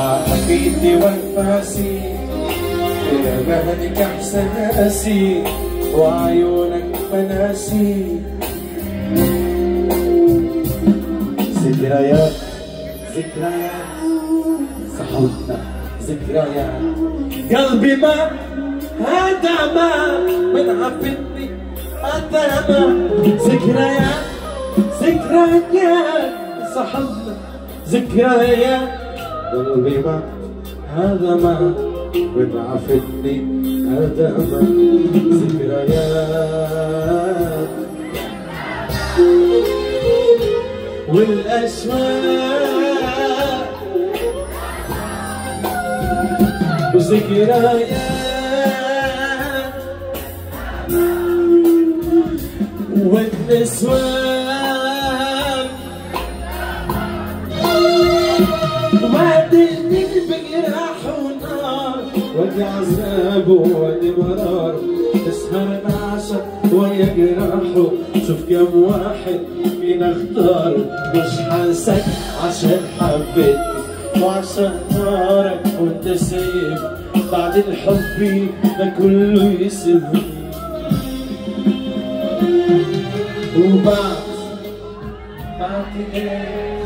حكيتي وانفاسي يا بلدك احساسي وعيونك مناسي ذكريات ذكريات صحوتنا ذكريات قلبي ما هذا ما من عفتني هذا ما ذكريات ذكريات صحوتنا ذكريات قلبي ما هذا ما من عفتني هذا ما ذكريات والأشواق وذكريات والنسوان وبعدين بجراح ونار ودي عذاب ودي مرار تسهر العشا ويا جراحه شوف كم واحد فينا اختار مش حاسك عشان حبيتني وعشان نارك وانت سايب بعد الحب ده كله يسيبني وبعد بعد ايه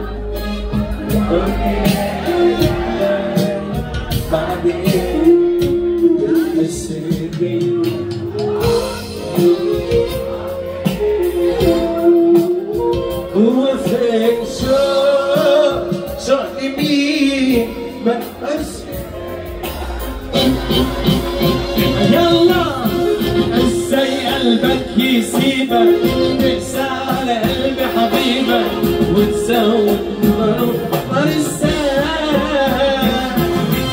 بعد ايه السنين هو فين شو شو مين ما أفس يلا ازاي قلبك يسيبك تقسى على قلبي حبيبك وتزود نار نار الساعة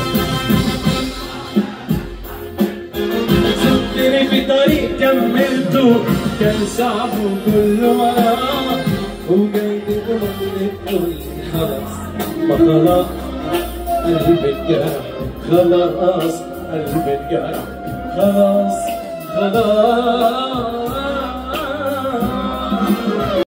سبتني في طريق كملته كان صعب وكله مرام وجاي تقول تقول خلاص ما خلاص قلبي اتجرح خلاص قلبي اتجرح خلاص خلاص